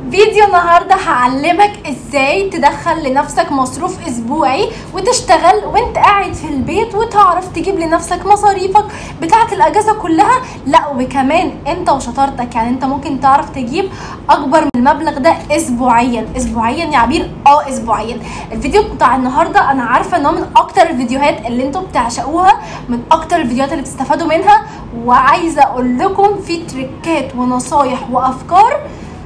فيديو النهارده هعلمك ازاي تدخل لنفسك مصروف اسبوعي وتشتغل وانت قاعد في البيت وتعرف تجيب لنفسك مصاريفك بتاعه الاجازه كلها لا وكمان انت وشطارتك يعني انت ممكن تعرف تجيب اكبر من المبلغ ده اسبوعيا اسبوعيا يا عبير اه اسبوعيا الفيديو بتاع النهارده انا عارفه ان هو من اكتر الفيديوهات اللي انتوا بتعشقوها من اكتر الفيديوهات اللي بتستفادوا منها وعايزه اقول لكم في تريكات ونصايح وافكار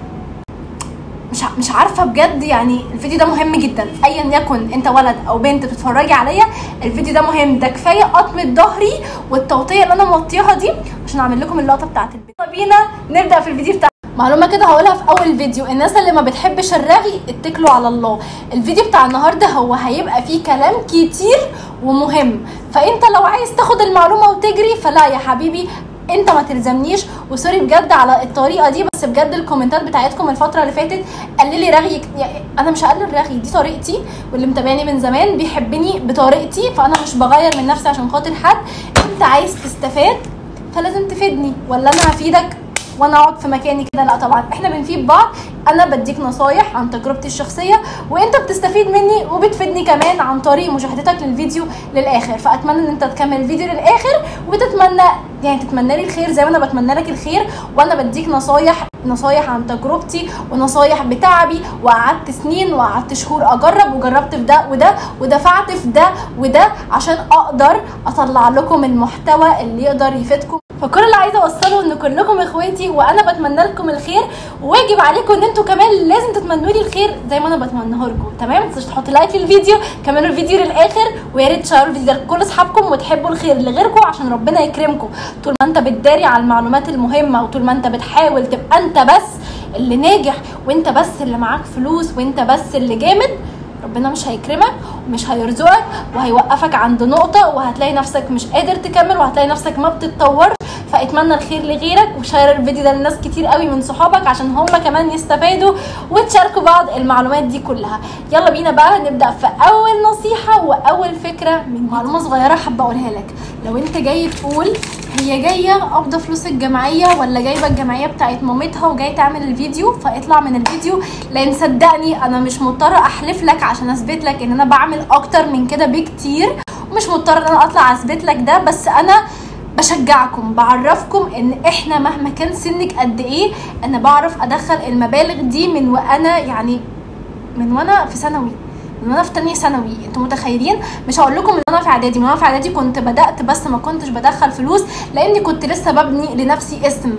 مش ع- مش عارفه بجد يعني الفيديو ده مهم جدا ايا يكن انت ولد او بنت بتتفرجي عليا الفيديو ده مهم ده كفايه قطمه ظهري والتوطيه اللي انا موطيها دي عشان اعمل لكم اللقطه بتاعت الفيديو يلا بينا نبدا في الفيديو بتاع معلومه كده هقولها في اول فيديو الناس اللي ما بتحبش الرغي اتكلوا على الله الفيديو بتاع النهارده هو هيبقى فيه كلام كتير ومهم فانت لو عايز تاخد المعلومه وتجري فلا يا حبيبي انت ما تلزمنيش وسوري بجد على الطريقه دي بس بجد الكومنتات بتاعتكم الفتره اللي فاتت قللي رغي كت- يعني انا مش هقلل رغي دي طريقتي واللي متابعني من زمان بيحبني بطريقتي فانا مش بغير من نفسي عشان خاطر حد انت عايز تستفاد فلازم تفيدني ولا انا هفيدك وانا اقعد في مكاني كده لا طبعا احنا بنفيد بعض انا بديك نصايح عن تجربتي الشخصيه وانت بتستفيد مني وبتفيدني كمان عن طريق مشاهدتك للفيديو للاخر فاتمنى ان انت تكمل الفيديو للاخر وتتمنى يعني تتمنى لي الخير زي ما انا بتمنى لك الخير وانا بديك نصايح نصايح عن تجربتي ونصايح بتعبي وقعدت سنين وقعدت شهور اجرب وجربت في ده وده ودفعت في ده وده عشان اقدر اطلع لكم المحتوى اللي يقدر يفيدكم فكل اللي عايزه اوصله ان كلكم اخواتي وانا بتمنى لكم الخير وواجب عليكم ان انتوا كمان لازم تتمنوا لي الخير زي ما انا بتمناه لكم تمام ما تنسوش تحطوا لايك للفيديو كملوا الفيديو للاخر ويا ريت تشيروا الفيديو ده لكل اصحابكم وتحبوا الخير لغيركم عشان ربنا يكرمكم طول ما انت بتداري على المعلومات المهمه وطول ما انت بتحاول تبقى انت بس اللي ناجح وانت بس اللي معاك فلوس وانت بس اللي جامد ربنا مش هيكرمك ومش هيرزقك وهيوقفك عند نقطة وهتلاقي نفسك مش قادر تكمل وهتلاقي نفسك ما بتتطورش فاتمنى الخير لغيرك وشير الفيديو ده لناس كتير قوي من صحابك عشان هم كمان يستفادوا وتشاركوا بعض المعلومات دي كلها يلا بينا بقى نبدا في اول نصيحه واول فكره من معلومه صغيره حابه اقولها لك لو انت جاي تقول هي جايه قابضه فلوس الجمعيه ولا جايبه الجمعيه بتاعت مامتها وجاي تعمل الفيديو فاطلع من الفيديو لان صدقني انا مش مضطره احلف لك عشان اثبت لك ان انا بعمل اكتر من كده بكتير ومش مضطره ان انا اطلع اثبت لك ده بس انا بشجعكم بعرفكم ان احنا مهما كان سنك قد ايه انا بعرف ادخل المبالغ دي من وانا يعني من وانا في ثانوي من وانا في تانية ثانوي انتوا متخيلين مش هقول لكم ان انا في اعدادي من وانا في اعدادي كنت بدات بس ما كنتش بدخل فلوس لاني كنت لسه ببني لنفسي اسم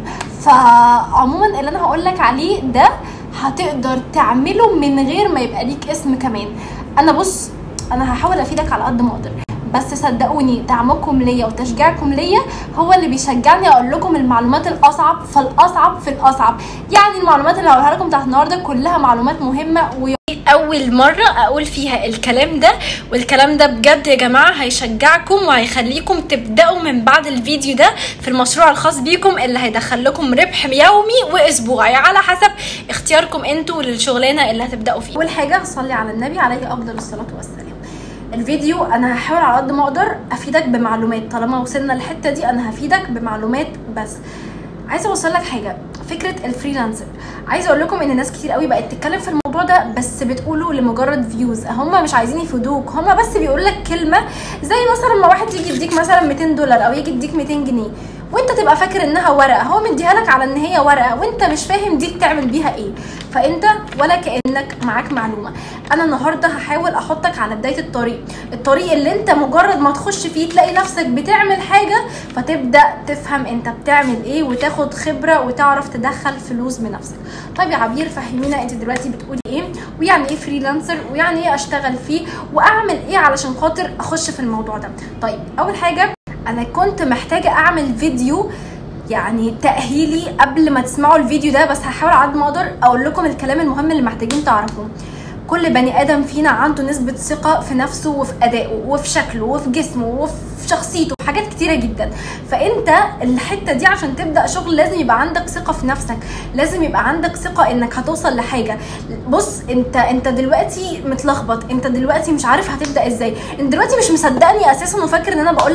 فعموما اللي انا هقول لك عليه ده هتقدر تعمله من غير ما يبقى ليك اسم كمان انا بص انا هحاول افيدك على قد ما اقدر بس صدقوني دعمكم ليا وتشجيعكم ليا هو اللي بيشجعني اقول لكم المعلومات الاصعب فالاصعب في الاصعب يعني المعلومات اللي هقولها لكم بتاعت النهارده كلها معلومات مهمه و اول مره اقول فيها الكلام ده والكلام ده بجد يا جماعه هيشجعكم وهيخليكم تبداوا من بعد الفيديو ده في المشروع الخاص بيكم اللي هيدخل لكم ربح يومي واسبوعي على حسب اختياركم انتوا للشغلانه اللي هتبداوا فيها اول حاجه صلي على النبي عليه افضل الصلاه والسلام الفيديو انا هحاول على قد ما اقدر افيدك بمعلومات طالما وصلنا للحته دي انا هفيدك بمعلومات بس عايزه اوصل لك حاجه فكره الفريلانسر عايزه اقول لكم ان ناس كتير قوي بقت تتكلم في الموضوع ده بس بتقوله لمجرد فيوز هم مش عايزين يفيدوك هم بس بيقول لك كلمه زي مثلا ما واحد يجي يديك مثلا 200 دولار او يجي يديك 200 جنيه وانت تبقى فاكر انها ورقه هو مديها لك على ان هي ورقه وانت مش فاهم دي بتعمل بيها ايه فانت ولا كانك معاك معلومه انا النهارده هحاول احطك على بدايه الطريق الطريق اللي انت مجرد ما تخش فيه تلاقي نفسك بتعمل حاجه فتبدا تفهم انت بتعمل ايه وتاخد خبره وتعرف تدخل فلوس بنفسك طيب يا عبير فهمينا انت دلوقتي بتقولي ايه ويعني ايه فريلانسر ويعني ايه اشتغل فيه واعمل ايه علشان خاطر اخش في الموضوع ده طيب اول حاجه انا كنت محتاجه اعمل فيديو يعني تأهيلي قبل ما تسمعوا الفيديو ده بس هحاول على قد ما اقدر اقول لكم الكلام المهم اللي محتاجين تعرفوه كل بني ادم فينا عنده نسبة ثقة في نفسه وفي ادائه وفي شكله وفي جسمه وفي شخصيته في حاجات كتيرة جدا فانت الحتة دي عشان تبدأ شغل لازم يبقى عندك ثقة في نفسك لازم يبقى عندك ثقة انك هتوصل لحاجة بص انت انت دلوقتي متلخبط انت دلوقتي مش عارف هتبدأ ازاي انت دلوقتي مش مصدقني اساسا وفاكر ان انا بقول لك اي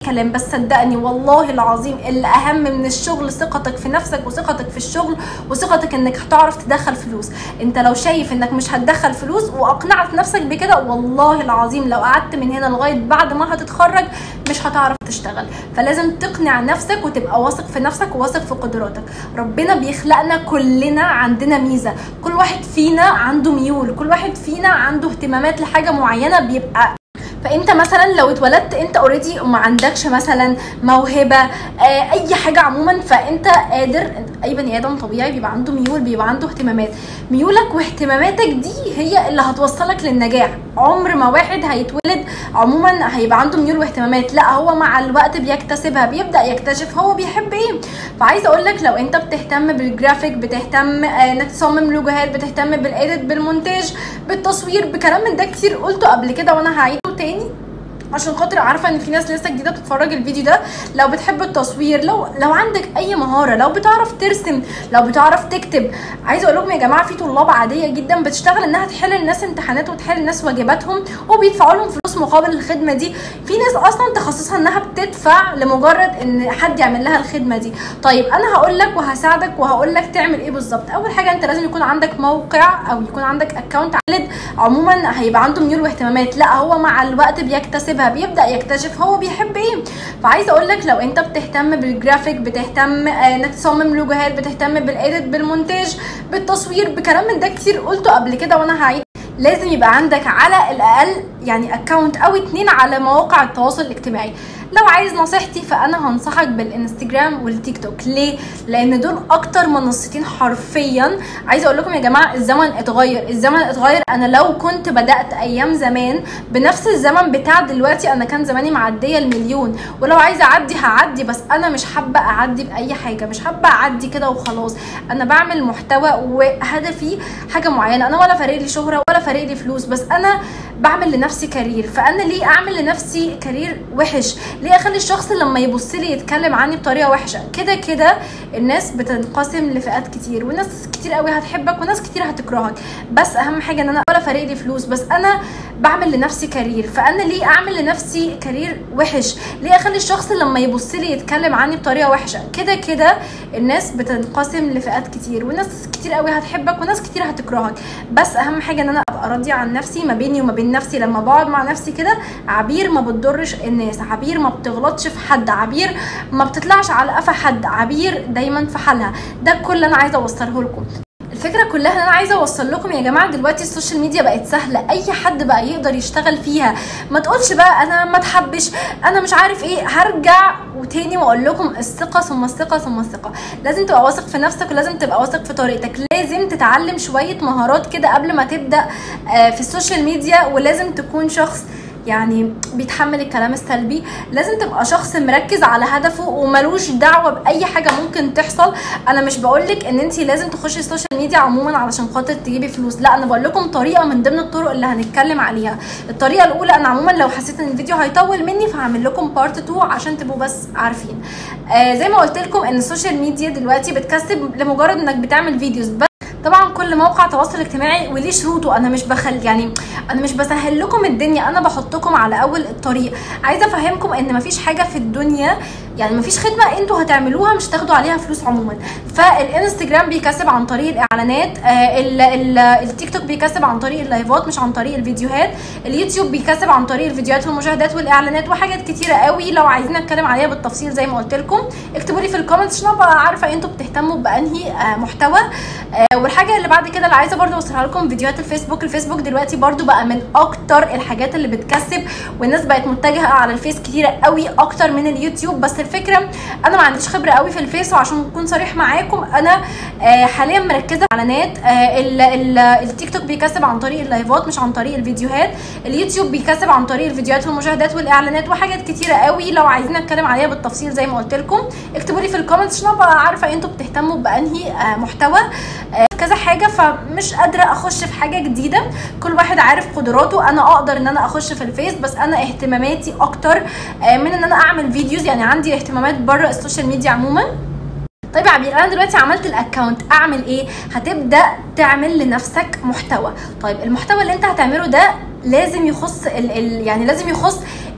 كلام بس صدقني والله العظيم اللي اهم من الشغل ثقتك في نفسك وثقتك في الشغل وثقتك انك هتعرف تدخل فلوس انت لو شايف انك مش هتدخل فلوس واقنعت نفسك بكده والله العظيم لو قعدت من هنا لغايه بعد ما هتتخرج مش هتعرف تشتغل فلازم تقنع نفسك وتبقى واثق في نفسك وواثق في قدراتك ربنا بيخلقنا كلنا عندنا ميزه كل واحد فينا عنده ميول كل واحد فينا عنده اهتمامات لحاجه معينه بيبقى فانت مثلا لو اتولدت انت اوريدي وما عندكش مثلا موهبه آه اي حاجه عموما فانت قادر اي بني ادم طبيعي بيبقى عنده ميول بيبقى عنده اهتمامات ميولك واهتماماتك دي هي اللي هتوصلك للنجاح عمر ما واحد هيتولد عموما هيبقى عنده ميول واهتمامات لا هو مع الوقت بيكتسبها بيبدا يكتشف هو بيحب ايه فعايزه اقول لك لو انت بتهتم بالجرافيك بتهتم آه، انك تصمم لوجوهات بتهتم بالايديت بالمونتاج بالتصوير بكلام من ده كتير قلته قبل كده وانا هعيده تاني عشان خاطر عارفه ان في ناس لسه جديده بتتفرج الفيديو ده لو بتحب التصوير لو لو عندك اي مهاره لو بتعرف ترسم لو بتعرف تكتب عايزه اقول لكم يا جماعه في طلاب عاديه جدا بتشتغل انها تحل الناس امتحانات وتحل الناس واجباتهم وبيدفعوا لهم فلوس مقابل الخدمه دي في ناس اصلا تخصصها انها بتدفع لمجرد ان حد يعمل لها الخدمه دي طيب انا هقول لك وهساعدك وهقول لك تعمل ايه بالظبط اول حاجه انت لازم يكون عندك موقع او يكون عندك اكونت على عموما هيبقى عنده ميول واهتمامات لا هو مع الوقت بيكتسبها بيبدا يكتشف هو بيحب ايه فعايزه اقول لك لو انت بتهتم بالجرافيك بتهتم آه، انك تصمم لوجوهات بتهتم بالايديت بالمونتاج بالتصوير بكلام من ده كتير قلته قبل كده وانا هعيد لازم يبقى عندك على الاقل يعني اكونت او اتنين على مواقع التواصل الاجتماعي لو عايز نصيحتي فانا هنصحك بالانستجرام والتيك توك ليه لان دول اكتر منصتين حرفيا عايزه اقول لكم يا جماعه الزمن اتغير الزمن اتغير انا لو كنت بدات ايام زمان بنفس الزمن بتاع دلوقتي انا كان زماني معديه المليون ولو عايزه اعدي هعدي بس انا مش حابه اعدي باي حاجه مش حابه اعدي كده وخلاص انا بعمل محتوى وهدفي حاجه معينه انا ولا فارق لي شهره ولا فارق لي فلوس بس انا بعمل لنفسي كارير فانا ليه اعمل لنفسي كارير وحش ليه اخلي الشخص لما يبص لي يتكلم عني بطريقه وحشه كده كده الناس بتنقسم لفئات كتير وناس كتير قوي هتحبك وناس كتير هتكرهك بس اهم حاجه ان انا ولا فارق لي فلوس بس انا بعمل لنفسي كارير فانا ليه اعمل لنفسي كارير وحش ليه اخلي الشخص لما يبص لي يتكلم عني بطريقه وحشه كده كده الناس بتنقسم لفئات كتير وناس كتير قوي هتحبك وناس كتير هتكرهك بس اهم حاجه ان انا ابقى راضيه عن نفسي ما بيني وما بين نفسي لما بقعد مع نفسي كده عبير ما بتضرش الناس عبير ما بتغلطش في حد عبير ما بتطلعش على قفا حد عبير دايما في حالها ده كل اللي انا عايزه اوصله لكم الفكره كلها ان انا عايزه اوصل لكم يا جماعه دلوقتي السوشيال ميديا بقت سهله اي حد بقى يقدر يشتغل فيها ما تقولش بقى انا ما تحبش انا مش عارف ايه هرجع وتاني واقول لكم الثقه ثم الثقه ثم الثقه لازم تبقى واثق في نفسك ولازم تبقى واثق في طريقتك لازم تتعلم شويه مهارات كده قبل ما تبدا آه، في السوشيال ميديا ولازم تكون شخص يعني بيتحمل الكلام السلبي لازم تبقى شخص مركز على هدفه وملوش دعوه باي حاجه ممكن تحصل انا مش بقولك ان انت لازم تخشي السوشيال ميديا عموما علشان خاطر تجيبي فلوس لا انا بقول لكم طريقه من ضمن الطرق اللي هنتكلم عليها الطريقه الاولى انا عموما لو حسيت ان الفيديو هيطول مني فهعمل لكم بارت 2 عشان تبقوا بس عارفين آه زي ما قلت لكم ان السوشيال ميديا دلوقتي بتكسب لمجرد انك بتعمل فيديوز بس طبعا كل موقع تواصل اجتماعي وليه شروطه انا مش بخل يعني انا مش بسهل لكم الدنيا انا بحطكم على اول الطريق عايزه افهمكم ان مفيش حاجه في الدنيا يعني مفيش خدمه انتوا هتعملوها مش تاخدوا عليها فلوس عموما فالانستجرام بيكسب عن طريق الاعلانات آه ال- ال- التيك توك بيكسب عن طريق اللايفات مش عن طريق الفيديوهات اليوتيوب بيكسب عن طريق الفيديوهات والمشاهدات والاعلانات وحاجات كتيره قوي لو عايزين اتكلم عليها بالتفصيل زي ما قلت لكم اكتبوا لي في الكومنتس عشان ابقى عارفه انتوا بتهتموا بانهي آه محتوى آه والحاجه اللي بعد كده اللي عايزه برضو اوصلها لكم فيديوهات الفيسبوك الفيسبوك دلوقتي برضو بقى من اكتر الحاجات اللي بتكسب والناس بقت متجهه على الفيس كتيره قوي اكتر من اليوتيوب بس الفكره انا ما عنديش خبره قوي في الفيس وعشان اكون صريح معاكم انا آه حاليا مركزه على اعلانات آه ال- ال- التيك توك بيكسب عن طريق اللايفات مش عن طريق الفيديوهات اليوتيوب بيكسب عن طريق الفيديوهات والمشاهدات والاعلانات وحاجات كتيره قوي لو عايزين اتكلم عليها بالتفصيل زي ما قلت لكم اكتبوا لي في الكومنتس عشان ابقى عارفه انتوا بتهتموا بانهي آه محتوى آه كذا حاجه فمش قادره اخش في حاجه جديده كل واحد عارف قدراته انا اقدر ان انا اخش في الفيس بس انا اهتماماتي اكتر آه من ان انا اعمل فيديوز يعني عندي اهتمامات بره السوشيال ميديا عموما طيب يا عبير انا دلوقتي عملت الاكونت اعمل ايه هتبدا تعمل لنفسك محتوى طيب المحتوى اللي انت هتعمله ده لازم يخص ال ال يعني لازم يخص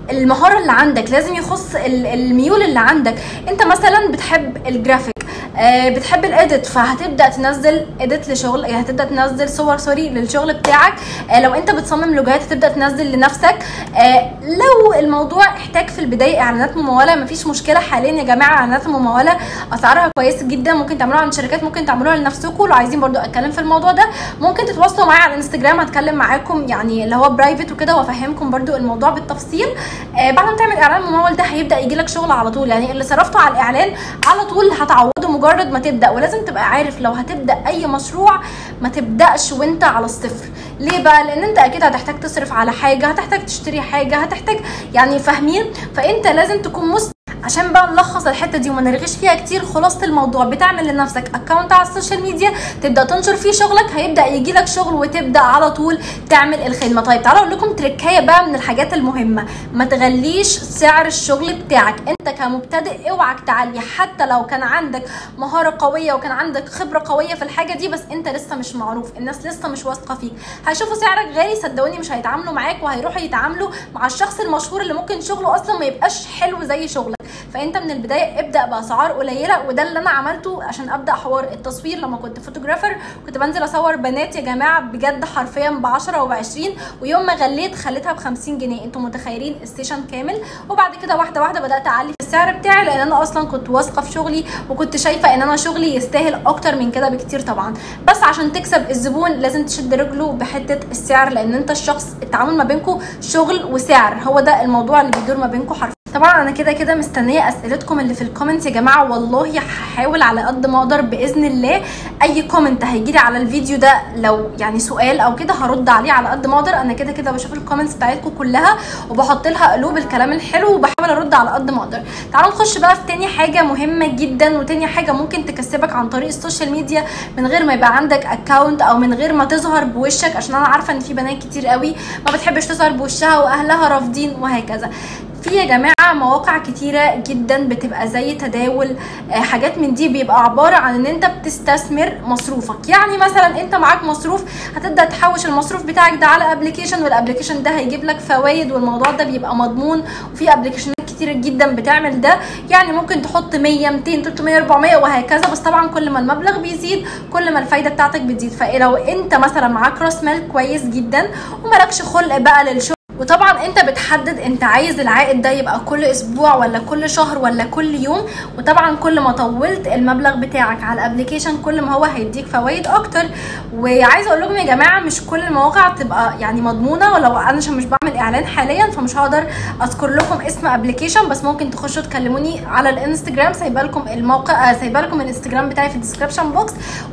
المهاره اللي عندك لازم يخص ال- الميول اللي عندك انت مثلا بتحب الجرافيك آه، بتحب الاديت فهتبدا تنزل اديت لشغل يعني هتبدا تنزل صور سوري للشغل بتاعك آه، لو انت بتصمم لوجوهات هتبدا تنزل لنفسك آه، لو الموضوع احتاج في البدايه اعلانات مموله مفيش مشكله حاليا يا جماعه اعلانات مموله اسعارها كويسه جدا ممكن تعملوها عند شركات ممكن تعملوها لنفسكم لو عايزين برضو اتكلم في الموضوع ده ممكن تتواصلوا معايا على الانستجرام هتكلم معاكم يعني اللي هو برايفت وكده وافهمكم برضو الموضوع بالتفصيل آه، بعد ما تعمل اعلان ممول ده هيبدا يجي لك شغل على طول يعني اللي صرفته على الاعلان على طول هتعوضه مجرد ما تبدا ولازم تبقى عارف لو هتبدا اي مشروع ما تبداش وانت على الصفر ليه بقى لان انت اكيد هتحتاج تصرف على حاجه هتحتاج تشتري حاجه هتحتاج يعني فاهمين فانت لازم تكون مست عشان بقى نلخص الحته دي وما نرغيش فيها كتير خلاصه الموضوع بتعمل لنفسك اكونت على السوشيال ميديا تبدا تنشر فيه شغلك هيبدا يجي لك شغل وتبدا على طول تعمل الخدمه طيب تعالوا اقول لكم تركايه بقى من الحاجات المهمه ما تغليش سعر الشغل بتاعك انت كمبتدئ اوعك تعلي حتى لو كان عندك مهاره قويه وكان عندك خبره قويه في الحاجه دي بس انت لسه مش معروف الناس لسه مش واثقه فيك هيشوفوا سعرك غالي صدقوني مش هيتعاملوا معاك وهيروحوا يتعاملوا مع الشخص المشهور اللي ممكن شغله اصلا ما يبقاش حلو زي شغلك فانت من البدايه ابدا باسعار قليله وده اللي انا عملته عشان ابدا حوار التصوير لما كنت فوتوغرافر كنت بنزل اصور بنات يا جماعه بجد حرفيا ب 10 وب 20 ويوم ما غليت خليتها ب 50 جنيه انتوا متخيلين السيشن كامل وبعد كده واحده واحده بدات اعلي في السعر بتاعي لان انا اصلا كنت واثقه في شغلي وكنت شايفه ان انا شغلي يستاهل اكتر من كده بكتير طبعا بس عشان تكسب الزبون لازم تشد رجله بحته السعر لان انت الشخص التعامل ما بينكم شغل وسعر هو ده الموضوع اللي بيدور ما بينكم حرفيا طبعا انا كده كده مستنيه اسئلتكم اللي في الكومنت يا جماعه والله هحاول على قد ما اقدر باذن الله اي كومنت هيجيلي على الفيديو ده لو يعني سؤال او كده هرد عليه على قد ما اقدر انا كده كده بشوف الكومنتس بتاعتكم كلها وبحط لها قلوب الكلام الحلو وبحاول ارد على قد ما اقدر تعالوا نخش بقى في تاني حاجه مهمه جدا وتاني حاجه ممكن تكسبك عن طريق السوشيال ميديا من غير ما يبقى عندك اكونت او من غير ما تظهر بوشك عشان انا عارفه ان في بنات كتير قوي ما بتحبش تظهر بوشها واهلها رافضين وهكذا في يا جماعه مواقع كتيره جدا بتبقى زي تداول آه، حاجات من دي بيبقى عباره عن ان انت بتستثمر مصروفك يعني مثلا انت معاك مصروف هتبدا تحوش المصروف بتاعك ده على ابلكيشن والابلكيشن ده هيجيب لك فوائد والموضوع ده بيبقى مضمون وفي ابلكيشنات كتير جدا بتعمل ده يعني ممكن تحط 100 200 300 400 وهكذا بس طبعا كل ما المبلغ بيزيد كل ما الفايده بتاعتك بتزيد فلو انت مثلا معاك راس مال كويس جدا ومالكش خلق بقى للشغل وطبعا انت بتحدد انت عايز العائد ده يبقى كل اسبوع ولا كل شهر ولا كل يوم وطبعا كل ما طولت المبلغ بتاعك على الابلكيشن كل ما هو هيديك فوائد اكتر وعايزه اقول لكم يا جماعه مش كل المواقع تبقى يعني مضمونه ولو انا عشان مش بعمل اعلان حاليا فمش هقدر اذكر لكم اسم ابلكيشن بس ممكن تخشوا تكلموني على الانستجرام سايبه لكم الموقع آه، سايبه لكم الانستجرام بتاعي في الديسكربشن بوكس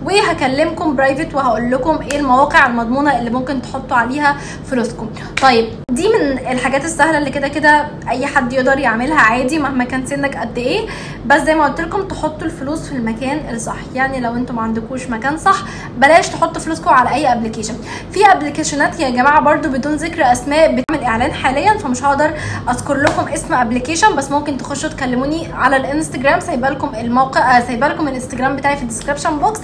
وهكلمكم برايفت وهقول لكم ايه المواقع المضمونه اللي ممكن تحطوا عليها فلوسكم طيب دي من الحاجات السهله اللي كده كده اي حد يقدر يعملها عادي مهما كان سنك قد ايه بس زي ما قلت لكم تحطوا الفلوس في المكان الصح يعني لو انتم ما عندكوش مكان صح بلاش تحطوا فلوسكم على اي ابلكيشن في ابلكيشنات يا جماعه برضو بدون ذكر اسماء بتعمل اعلان حاليا فمش هقدر اذكر لكم اسم ابلكيشن بس ممكن تخشوا تكلموني على الانستجرام سايبه لكم الموقع آه، سايبه لكم الانستجرام بتاعي في الديسكربشن بوكس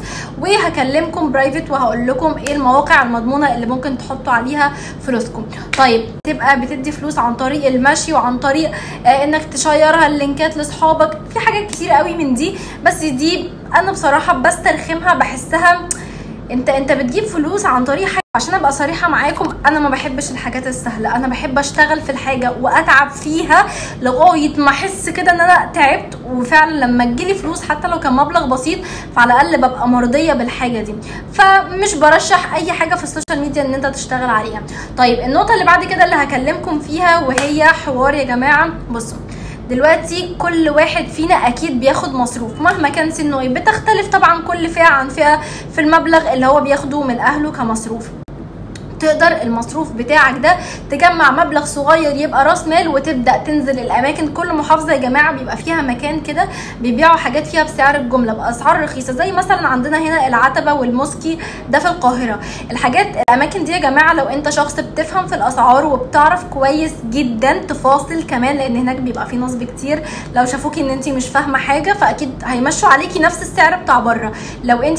وهكلمكم برايفت وهقول لكم ايه المواقع المضمونه اللي ممكن تحطوا عليها فلوسكم طيب تبقى بتدي فلوس عن طريق المشي وعن طريق آه انك تشيرها اللينكات لاصحابك في حاجات كتير قوي من دي بس دي انا بصراحه بسترخمها بحسها انت انت بتجيب فلوس عن طريق حاجه عشان ابقى صريحه معاكم انا ما بحبش الحاجات السهله انا بحب اشتغل في الحاجه واتعب فيها لغايه ما احس كده ان انا تعبت وفعلا لما تجيلي فلوس حتى لو كان مبلغ بسيط فعلى الاقل ببقى مرضيه بالحاجه دي فمش برشح اي حاجه في السوشيال ميديا ان انت تشتغل عليها طيب النقطه اللي بعد كده اللي هكلمكم فيها وهي حوار يا جماعه بصوا دلوقتي كل واحد فينا اكيد بياخد مصروف مهما كان سنه ايه بتختلف طبعا كل فئه عن فئه في المبلغ اللي هو بياخده من اهله كمصروف تقدر المصروف بتاعك ده تجمع مبلغ صغير يبقى راس مال وتبدا تنزل الاماكن كل محافظه يا جماعه بيبقى فيها مكان كده بيبيعوا حاجات فيها بسعر الجمله باسعار رخيصه زي مثلا عندنا هنا العتبه والموسكي ده في القاهره الحاجات الاماكن دي يا جماعه لو انت شخص بتفهم في الاسعار وبتعرف كويس جدا تفاصل كمان لان هناك بيبقى في نصب كتير لو شافوكي ان انت مش فاهمه حاجه فاكيد هيمشوا عليكي نفس السعر بتاع بره لو انت بتاع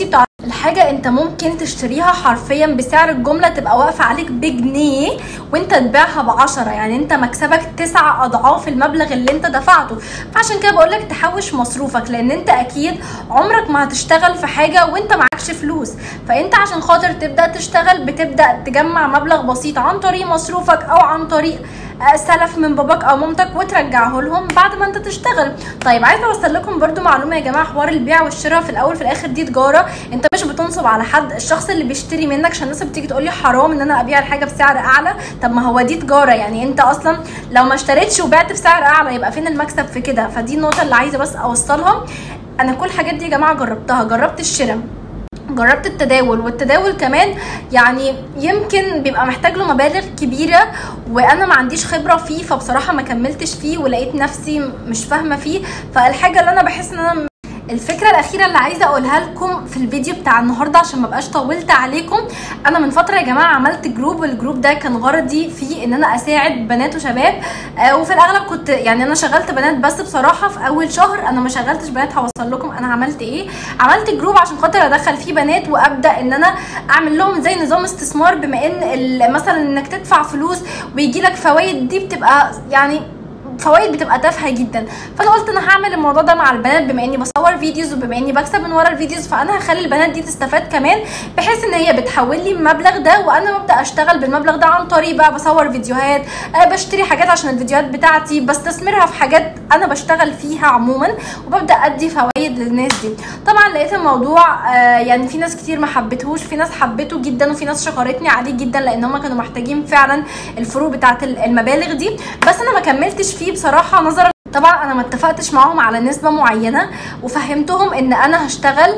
الحاجة انت ممكن تشتريها حرفيا بسعر الجملة تبقى واقفة عليك بجنيه وانت تبيعها بعشرة يعني انت مكسبك تسع اضعاف المبلغ اللي انت دفعته فعشان كده بقولك تحوش مصروفك لان انت اكيد عمرك ما هتشتغل في حاجة وانت معكش فلوس فانت عشان خاطر تبدأ تشتغل بتبدأ تجمع مبلغ بسيط عن طريق مصروفك او عن طريق سلف من باباك او مامتك وترجعه لهم بعد ما انت تشتغل طيب عايزه اوصل لكم برضو معلومه يا جماعه حوار البيع والشراء في الاول في الاخر دي تجاره انت مش بتنصب على حد الشخص اللي بيشتري منك عشان الناس بتيجي تقول لي حرام ان انا ابيع الحاجه بسعر اعلى طب ما هو دي تجاره يعني انت اصلا لو ما اشتريتش وبعت بسعر اعلى يبقى فين المكسب في كده فدي النقطه اللي عايزه بس اوصلها انا كل الحاجات دي يا جماعه جربتها جربت الشراء جربت التداول والتداول كمان يعني يمكن بيبقى محتاج له مبالغ كبيره وانا ما عنديش خبره فيه فبصراحه ما كملتش فيه ولقيت نفسي مش فاهمه فيه فالحاجه اللي انا بحس ان انا الفكره الاخيره اللي عايزه اقولها لكم في الفيديو بتاع النهارده عشان ما بقاش طولت عليكم انا من فتره يا جماعه عملت جروب والجروب ده كان غرضي فيه ان انا اساعد بنات وشباب آه وفي الاغلب كنت يعني انا شغلت بنات بس بصراحه في اول شهر انا ما شغلتش بنات هوصل لكم انا عملت ايه عملت جروب عشان خاطر ادخل فيه بنات وابدا ان انا اعمل لهم زي نظام استثمار بما ان مثلا انك تدفع فلوس ويجي لك فوائد دي بتبقى يعني فوائد بتبقى تافهه جدا فانا قلت انا هعمل الموضوع ده مع البنات بما اني بصور فيديوز وبما اني بكسب من ورا الفيديوز فانا هخلي البنات دي تستفاد كمان بحيث ان هي بتحول لي المبلغ ده وانا ببدا اشتغل بالمبلغ ده عن طريق بقى بصور فيديوهات أه بشتري حاجات عشان الفيديوهات بتاعتي بستثمرها في حاجات انا بشتغل فيها عموما وببدا ادي فوائد للناس دي طبعا لقيت الموضوع أه يعني في ناس كتير ما حبتهوش في ناس حبته جدا وفي ناس شكرتني عليه جدا لان هم كانوا محتاجين فعلا الفروق بتاعت المبالغ دي بس انا ما كملتش فيه بصراحه نظرا طبعا انا ما اتفقتش معاهم على نسبه معينه وفهمتهم ان انا هشتغل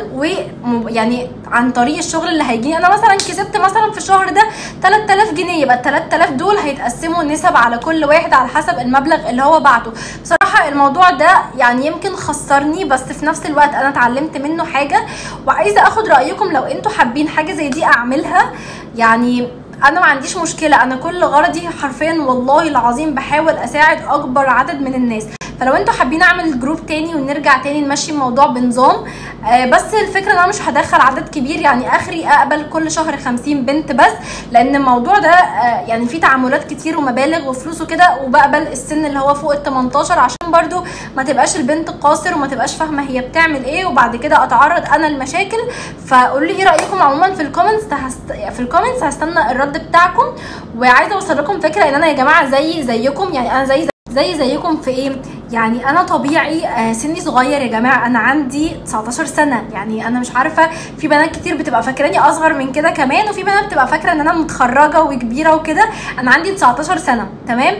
ويعني عن طريق الشغل اللي هيجيني انا مثلا كسبت مثلا في الشهر ده 3000 جنيه يبقى ال 3000 دول هيتقسموا نسب على كل واحد على حسب المبلغ اللي هو بعته بصراحه الموضوع ده يعني يمكن خسرني بس في نفس الوقت انا اتعلمت منه حاجه وعايزه اخد رايكم لو انتوا حابين حاجه زي دي اعملها يعني انا ما عنديش مشكله انا كل غرضي حرفيا والله العظيم بحاول اساعد اكبر عدد من الناس فلو انتوا حابين اعمل جروب تاني ونرجع تاني نمشي الموضوع بنظام آه بس الفكره ان انا مش هدخل عدد كبير يعني اخري اقبل كل شهر 50 بنت بس لان الموضوع ده آه يعني فيه تعاملات كتير ومبالغ وفلوس وكده وبقبل السن اللي هو فوق ال 18 عشان برضو ما تبقاش البنت قاصر وما تبقاش فاهمه هي بتعمل ايه وبعد كده اتعرض انا لمشاكل فقولوا لي ايه رايكم عموما في الكومنتس هست... في الكومنتس هستنى الرد بتاعكم وعايزه اوصل لكم فكره ان انا يا جماعه زي زيكم يعني انا زي زي زيكم في ايه يعني انا طبيعي آه سني صغير يا جماعه انا عندي 19 سنه يعني انا مش عارفه في بنات كتير بتبقى فاكراني اصغر من كده كمان وفي بنات بتبقى فاكره ان انا متخرجه وكبيره وكده انا عندي 19 سنه تمام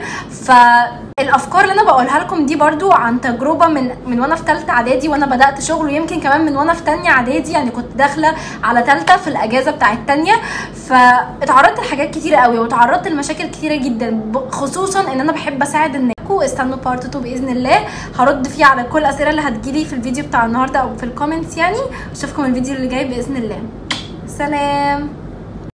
فالافكار اللي انا بقولها لكم دي برضو عن تجربه من من وانا في ثالثه اعدادي وانا بدات شغل ويمكن كمان من وانا في ثانيه اعدادي يعني كنت داخله على ثالثه في الاجازه بتاعه ثانيه فاتعرضت لحاجات كتيره قوي وتعرضت لمشاكل كتيره جدا خصوصا ان انا بحب اساعد الناس واستنوا بارت 2 باذن الله هرد فيه على كل الاسئله اللي هتجيلي في الفيديو بتاع النهارده او في الكومنتس يعني اشوفكم الفيديو اللي جاي باذن الله سلام